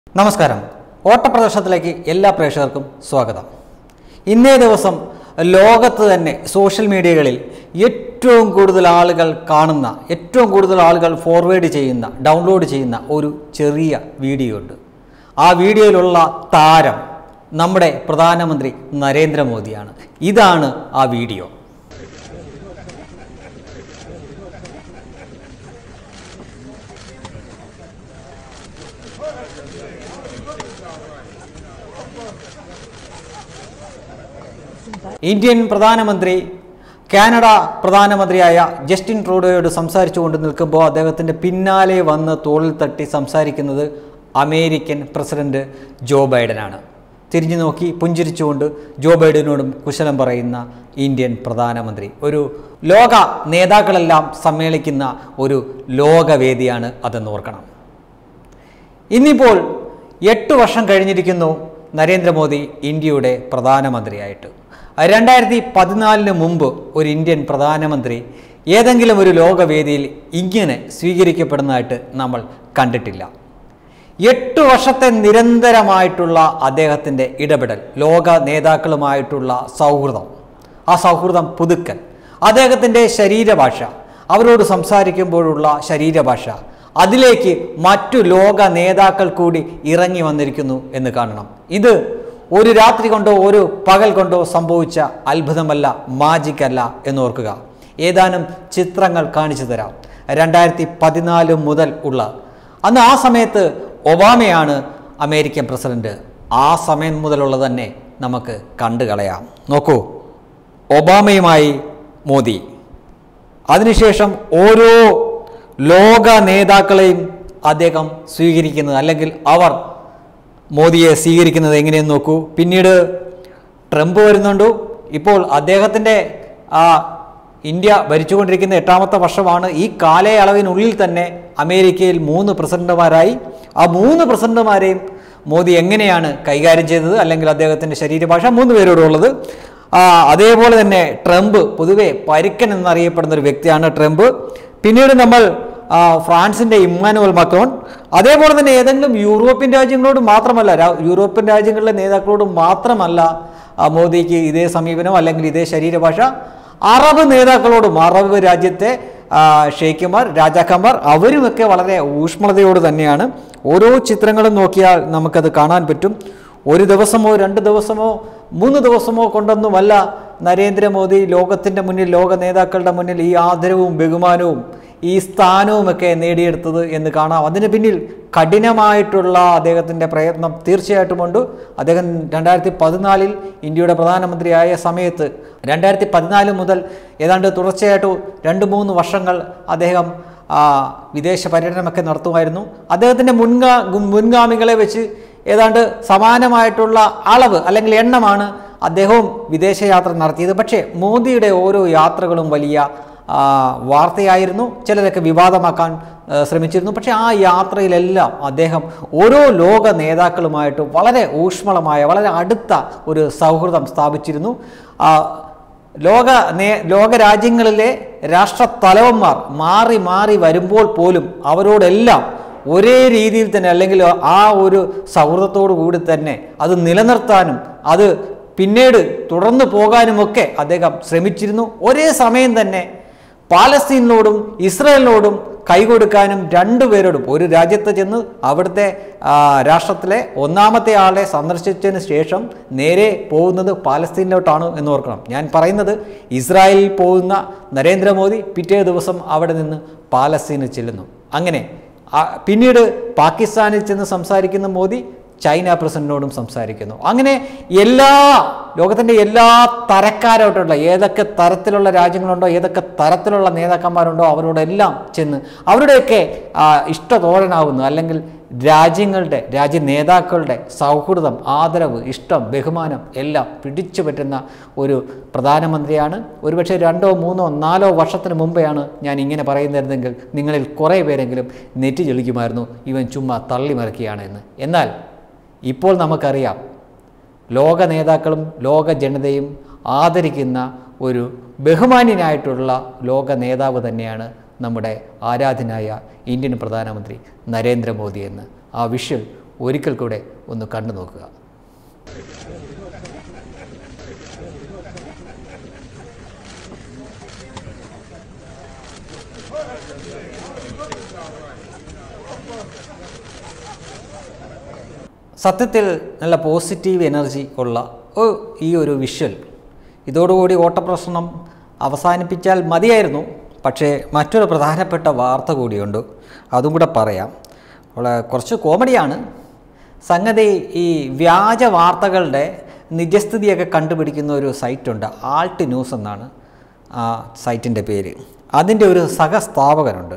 നമസ്കാരം ഓട്ടപ്രദർശനത്തിലേക്ക് എല്ലാ പ്രേക്ഷകർക്കും സ്വാഗതം ഇന്നേ ദിവസം ലോകത്ത് തന്നെ സോഷ്യൽ മീഡിയകളിൽ ഏറ്റവും കൂടുതൽ ആളുകൾ കാണുന്ന ഏറ്റവും കൂടുതൽ ആളുകൾ ഫോർവേഡ് ചെയ്യുന്ന ഡൗൺലോഡ് ചെയ്യുന്ന ഒരു ചെറിയ വീഡിയോ ഉണ്ട് ആ വീഡിയോയിലുള്ള താരം നമ്മുടെ പ്രധാനമന്ത്രി നരേന്ദ്രമോദിയാണ് ഇതാണ് ആ വീഡിയോ ഇന്ത്യൻ പ്രധാനമന്ത്രി കാനഡ പ്രധാനമന്ത്രിയായ ജസ്റ്റിൻ ട്രൂഡോയോട് സംസാരിച്ചുകൊണ്ട് നിൽക്കുമ്പോൾ അദ്ദേഹത്തിൻ്റെ പിന്നാലെ വന്ന് തോളിൽ തട്ടി സംസാരിക്കുന്നത് അമേരിക്കൻ പ്രസിഡന്റ് ജോ ബൈഡനാണ് തിരിഞ്ഞു നോക്കി പുഞ്ചിരിച്ചുകൊണ്ട് ജോ ബൈഡനോടും കുശലം പറയുന്ന ഇന്ത്യൻ പ്രധാനമന്ത്രി ഒരു ലോക നേതാക്കളെല്ലാം സമ്മേളിക്കുന്ന ഒരു ലോകവേദിയാണ് അതെന്ന് ഓർക്കണം ഇന്നിപ്പോൾ എട്ട് വർഷം കഴിഞ്ഞിരിക്കുന്നു നരേന്ദ്രമോദി ഇന്ത്യയുടെ പ്രധാനമന്ത്രിയായിട്ട് രണ്ടായിരത്തി പതിനാലിന് മുമ്പ് ഒരു ഇന്ത്യൻ പ്രധാനമന്ത്രി ഏതെങ്കിലും ഒരു ലോകവേദിയിൽ ഇങ്ങനെ സ്വീകരിക്കപ്പെടുന്നതായിട്ട് നമ്മൾ കണ്ടിട്ടില്ല എട്ട് വർഷത്തെ നിരന്തരമായിട്ടുള്ള അദ്ദേഹത്തിൻ്റെ ഇടപെടൽ ലോക നേതാക്കളുമായിട്ടുള്ള സൗഹൃദം ആ സൗഹൃദം പുതുക്കൽ അദ്ദേഹത്തിൻ്റെ ശരീരഭാഷ അവരോട് സംസാരിക്കുമ്പോഴുള്ള ശരീരഭാഷ അതിലേക്ക് മറ്റു ലോക നേതാക്കൾ കൂടി ഇറങ്ങി വന്നിരിക്കുന്നു എന്ന് കാണണം ഇത് ഒരു രാത്രി കൊണ്ടോ ഒരു പകൽ കൊണ്ടോ സംഭവിച്ച അത്ഭുതമല്ല മാജിക്കല്ല എന്ന് ഓർക്കുക ഏതാനും ചിത്രങ്ങൾ കാണിച്ചു തരാം രണ്ടായിരത്തി പതിനാല് മുതൽ ഉള്ള അന്ന് ആ സമയത്ത് ഒബാമയാണ് അമേരിക്കൻ പ്രസിഡന്റ് ആ സമയം മുതലുള്ള തന്നെ നമുക്ക് കണ്ടു കളയാം നോക്കൂ ഒബാമയുമായി മോദി അതിനുശേഷം ഓരോ ലോക നേതാക്കളെയും അദ്ദേഹം സ്വീകരിക്കുന്നത് അല്ലെങ്കിൽ അവർ മോദിയെ സ്വീകരിക്കുന്നത് എങ്ങനെയെന്ന് നോക്കൂ പിന്നീട് ട്രംപ് വരുന്നുണ്ട് ഇപ്പോൾ അദ്ദേഹത്തിൻ്റെ ആ ഇന്ത്യ ഭരിച്ചുകൊണ്ടിരിക്കുന്ന എട്ടാമത്തെ വർഷമാണ് ഈ കാലയളവിനുള്ളിൽ തന്നെ അമേരിക്കയിൽ മൂന്ന് പ്രസിഡന്റുമാരായി ആ മൂന്ന് പ്രസിഡന്റുമാരെയും മോദി എങ്ങനെയാണ് കൈകാര്യം ചെയ്തത് അല്ലെങ്കിൽ അദ്ദേഹത്തിൻ്റെ ശരീരഭാഷ മൂന്ന് പേരോടുള്ളത് ആ, അതേപോലെ തന്നെ ട്രംപ് പൊതുവെ പരുക്കൻ എന്നറിയപ്പെടുന്ന ഒരു വ്യക്തിയാണ് ട്രംപ് പിന്നീട് നമ്മൾ ആ, ഫ്രാൻസിൻ്റെ ഇമ്മാനുവൽ മക്രോൺ അതേപോലെ തന്നെ ഏതെങ്കിലും യൂറോപ്യൻ രാജ്യങ്ങളോട് മാത്രമല്ല രാ- യൂറോപ്യൻ രാജ്യങ്ങളിലെ നേതാക്കളോട് മാത്രമല്ല ആ, മോദിക്ക് ഇതേ സമീപനം അല്ലെങ്കിൽ ഇതേ ശരീരഭാഷ അറബ് നേതാക്കളോടും അറബ് രാജ്യത്തെ ആ, ഷെയ്ഖുമാർ രാജാക്കന്മാർ അവരുമൊക്കെ വളരെ ഊഷ്മളതയോട് തന്നെയാണ് ഓരോ ചിത്രങ്ങളും നോക്കിയാൽ നമുക്കത് കാണാൻ പറ്റും ഒരു ദിവസമോ രണ്ട് ദിവസമോ മൂന്ന് ദിവസമോ കൊണ്ടൊന്നുമല്ല നരേന്ദ്രമോദി ലോകത്തിൻ്റെ മുന്നിൽ ലോക നേതാക്കളുടെ മുന്നിൽ ഈ ആദരവും ബഹുമാനവും ഈ സ്ഥാനവുമൊക്കെ നേടിയെടുത്തത് എന്ന് കാണാം അതിന് പിന്നിൽ കഠിനമായിട്ടുള്ള അദ്ദേഹത്തിൻ്റെ പ്രയത്നം തീർച്ചയായിട്ടുമുണ്ട് അദ്ദേഹം രണ്ടായിരത്തി പതിനാലിൽ ഇന്ത്യയുടെ പ്രധാനമന്ത്രിയായ സമയത്ത് രണ്ടായിരത്തി പതിനാല് മുതൽ ഏതാണ്ട് തുടർച്ചയായിട്ട് രണ്ട് മൂന്ന് വർഷങ്ങൾ അദ്ദേഹം ആ, വിദേശ പര്യടനമൊക്കെ നടത്തുമായിരുന്നു അദ്ദേഹത്തിൻ്റെ മുൻഗാ മുൻഗാമികളെ വെച്ച് ഏതാണ്ട് സമാനമായിട്ടുള്ള അളവ് അല്ലെങ്കിൽ എണ്ണമാണ് അദ്ദേഹവും വിദേശയാത്ര നടത്തിയത് പക്ഷേ മോദിയുടെ ഓരോ യാത്രകളും വലിയ ആ, വാർത്തയായിരുന്നു ചിലരൊക്കെ വിവാദമാക്കാൻ ആ, ശ്രമിച്ചിരുന്നു പക്ഷേ ആ യാത്രയിലെല്ലാം അദ്ദേഹം ഓരോ ലോക നേതാക്കളുമായിട്ട് വളരെ ഊഷ്മളമായ വളരെ അടുത്ത ഒരു സൗഹൃദം സ്ഥാപിച്ചിരുന്നു ആ, ലോക നേ ലോകരാജ്യങ്ങളിലെ രാഷ്ട്രത്തലവന്മാർ മാറി മാറി വരുമ്പോൾ പോലും അവരോടെല്ലാം ഒരേ രീതിയിൽ തന്നെ അല്ലെങ്കിൽ ആ ഒരു സൗഹൃദത്തോടു കൂടി തന്നെ അത് നിലനിർത്താനും അത് പിന്നീട് തുടർന്നു പോകാനുമൊക്കെ അദ്ദേഹം ശ്രമിച്ചിരുന്നു ഒരേ സമയം തന്നെ പാലസ്തീനിനോടും ഇസ്രായേലിനോടും കൈകൊടുക്കാനും രണ്ടുപേരോടും ഒരു രാജ്യത്ത് ചെന്ന് അവിടുത്തെ ആ, രാഷ്ട്രത്തിലെ ഒന്നാമത്തെ ആളെ സന്ദർശിച്ചതിന് ശേഷം നേരെ പോകുന്നത് പാലസ്തീനിലോട്ടാണ് എന്ന് ഓർക്കണം ഞാൻ പറയുന്നത് ഇസ്രായേലിൽ പോകുന്ന നരേന്ദ്രമോദി പിറ്റേ ദിവസം അവിടെ നിന്ന് പാലസ്തീനിൽ ചെല്ലുന്നു അങ്ങനെ ആ, പിന്നീട് പാകിസ്ഥാനിൽ ചെന്ന് സംസാരിക്കുന്ന മോദി ചൈന പ്രസിഡന്റിനോടും സംസാരിക്കുന്നു അങ്ങനെ എല്ലാ ലോകത്തിൻ്റെ എല്ലാ തരക്കാരോട്ടുള്ള ഏതൊക്കെ തരത്തിലുള്ള രാജ്യങ്ങളുണ്ടോ ഏതൊക്കെ തരത്തിലുള്ള നേതാക്കന്മാരുണ്ടോ അവരോടെല്ലാം ചെന്ന് അവരുടെയൊക്കെ ആ, ഇഷ്ടതോഴനാകുന്നു അല്ലെങ്കിൽ രാജ്യങ്ങളുടെ രാജ്യ നേതാക്കളുടെ സൗഹൃദം ആദരവ് ഇഷ്ടം ബഹുമാനം എല്ലാം പിടിച്ചു പറ്റുന്ന ഒരു പ്രധാനമന്ത്രിയാണ് ഒരുപക്ഷെ രണ്ടോ മൂന്നോ നാലോ വർഷത്തിന് മുമ്പെയാണ് ഞാൻ ഇങ്ങനെ പറയുന്നിരുന്നെങ്കിൽ നിങ്ങളിൽ കുറേ പേരെങ്കിലും നെറ്റി ചൊളിക്കുമായിരുന്നു ഇവൻ ചുമ്മാ തള്ളിമറിക്കുകയാണ് എന്ന് എന്നാൽ ഇപ്പോൾ നമുക്കറിയാം ലോക നേതാക്കളും ലോക ജനതയും ആദരിക്കുന്ന ഒരു ബഹുമാന്യനായിട്ടുള്ള ലോക നേതാവ് തന്നെയാണ് നമ്മുടെ ആരാധനായ ഇന്ത്യൻ പ്രധാനമന്ത്രി നരേന്ദ്രമോദി എന്ന് ആ വിഷ്വൽ ഒരിക്കൽ കൂടെ ഒന്ന് കണ്ടു നോക്കുക സത്യത്തിൽ നല്ല പോസിറ്റീവ് എനർജി ഉള്ള ഒരു ഈ ഒരു വിഷ്വൽ ഇതോടുകൂടി ഓട്ടപ്രശ്നം അവസാനിപ്പിച്ചാൽ മതിയായിരുന്നു പക്ഷേ മറ്റൊരു പ്രധാനപ്പെട്ട വാർത്ത കൂടിയുണ്ട് അതും കൂടെ പറയാം വളരെ കുറച്ച് കോമഡിയാണ് സംഗതി ഈ വ്യാജ വാർത്തകളുടെ നിജസ്ഥിതിയൊക്കെ കണ്ടുപിടിക്കുന്ന ഒരു സൈറ്റുണ്ട് ആൾട്ട് ന്യൂസ് എന്നാണ് ആ സൈറ്റിൻ്റെ പേര് അതിൻ്റെ ഒരു സഹസ്ഥാപകനുണ്ട്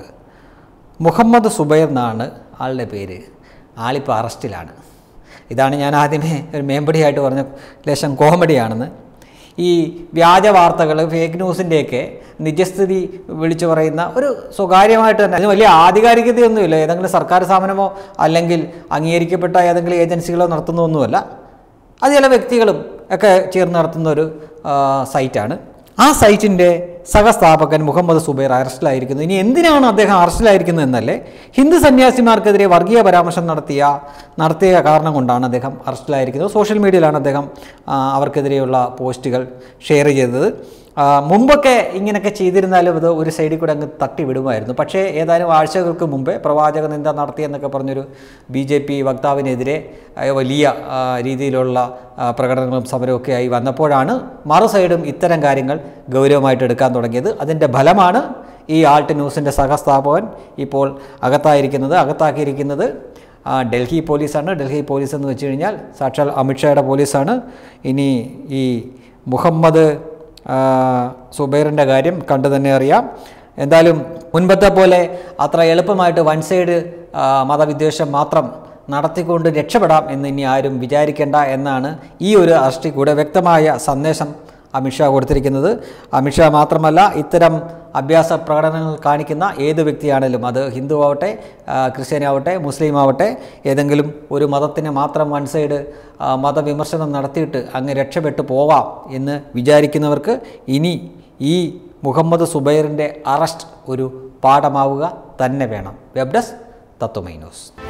മുഹമ്മദ് സുബൈർ എന്നാണ് ആളുടെ പേര് ആളിപ്പോൾ അറസ്റ്റിലാണ് ഇതാണ് ഞാൻ ആദ്യമേ ഒരു മേമ്പടിയായിട്ട് പറഞ്ഞ ലേശം കോമഡിയാണെന്ന് ഈ വ്യാജ വാർത്തകൾ ഫേക്ക് ന്യൂസിൻ്റെയൊക്കെ നിജസ്ഥിതി വിളിച്ചു പറയുന്ന ഒരു സ്വകാര്യമായിട്ട് തന്നെ അതിന് വലിയ ആധികാരികതയൊന്നുമില്ല ഏതെങ്കിലും സർക്കാർ സ്ഥാപനമോ അല്ലെങ്കിൽ അംഗീകരിക്കപ്പെട്ട ഏതെങ്കിലും ഏജൻസികളോ നടത്തുന്നതൊന്നുമല്ല അത് ചില വ്യക്തികളും ഒക്കെ ചേർന്ന് നടത്തുന്ന ഒരു ആ, സൈറ്റാണ് ആ സൈറ്റിൻ്റെ സഹസ്ഥാപകൻ മുഹമ്മദ് സുബൈർ അറസ്റ്റിലായിരിക്കുന്നു ഇനി എന്തിനാണ് അദ്ദേഹം അറസ്റ്റിലായിരിക്കുന്നത് എന്നല്ലേ ഹിന്ദു സന്യാസിമാർക്കെതിരെ വർഗീയ പരാമർശം നടത്തിയ നടത്തിയ കാരണം കൊണ്ടാണ് അദ്ദേഹം അറസ്റ്റിലായിരിക്കുന്നത് സോഷ്യൽ മീഡിയയിലാണ് അദ്ദേഹം ആ, അവർക്കെതിരെയുള്ള പോസ്റ്റുകൾ ഷെയർ ചെയ്തത് ആ, മുമ്പൊക്കെ ഇങ്ങനെയൊക്കെ ചെയ്തിരുന്നാലും അത് ഒരു സൈഡിൽ കൂടെ അങ്ങ് തട്ടി വിടുമായിരുന്നു പക്ഷേ ഏതാനും ആഴ്ചകൾക്ക് മുമ്പേ പ്രവാചക നിന്ദ നടത്തിയെന്നൊക്കെ പറഞ്ഞൊരു ബി ജെ പി വക്താവിനെതിരെ ആ, വലിയ ആ, രീതിയിലുള്ള ആ, പ്രകടനങ്ങളും സമരമൊക്കെ ആയി വന്നപ്പോഴാണ് മറു സൈഡും ഇത്തരം കാര്യങ്ങൾ ഗൗരവമായിട്ട് എടുക്കാൻ തുടങ്ങിയത് അതിൻ്റെ ഫലമാണ് ഈ ആൾട്ട് ന്യൂസിൻ്റെ സഹസ്ഥാപകൻ ഇപ്പോൾ അകത്തായിരിക്കുന്നത് അകത്താക്കിയിരിക്കുന്നത് ആ, ഡൽഹി പോലീസാണ് ഡൽഹി പോലീസ് എന്ന് വെച്ച് കഴിഞ്ഞാൽ സാക്ഷാൽ അമിത്ഷായുടെ പോലീസാണ് ഇനി ഈ മുഹമ്മദ് ആ, സുബൈറിൻ്റെ കാര്യം കണ്ടു തന്നെ അറിയാം എന്തായാലും മുൻപത്തെ പോലെ അത്ര എളുപ്പമായിട്ട് വൺ സൈഡ് ആ, മതവിദ്വേഷം മാത്രം നടത്തിക്കൊണ്ട് രക്ഷപ്പെടാം എന്ന് ഇനി ആരും വിചാരിക്കേണ്ട എന്നാണ് ഈ ഒരു അറസ്റ്റിൽ കൂടെ വ്യക്തമായ സന്ദേശം അമിത്ഷാ കൊടുത്തിരിക്കുന്നത് അമിത്ഷാ മാത്രമല്ല ഇത്തരം അഭ്യാസ പ്രകടനങ്ങൾ കാണിക്കുന്ന ഏത് വ്യക്തിയാണെങ്കിലും അത് ഹിന്ദു ആവട്ടെ ആ, ക്രിസ്ത്യാനി മുസ്ലിം ആവട്ടെ ഏതെങ്കിലും ഒരു മതത്തിന് മാത്രം വൺ സൈഡ് ആ, മതവിമർശനം നടത്തിയിട്ട് അങ്ങ് രക്ഷപ്പെട്ടു പോവാം എന്ന് വിചാരിക്കുന്നവർക്ക് ഇനി ഈ മുഹമ്മദ് സുബൈറിൻ്റെ അറസ്റ്റ് ഒരു പാഠമാവുക തന്നെ വേണം വെബ് ഡെസ്ക് തത്വമൈ ന്യൂസ്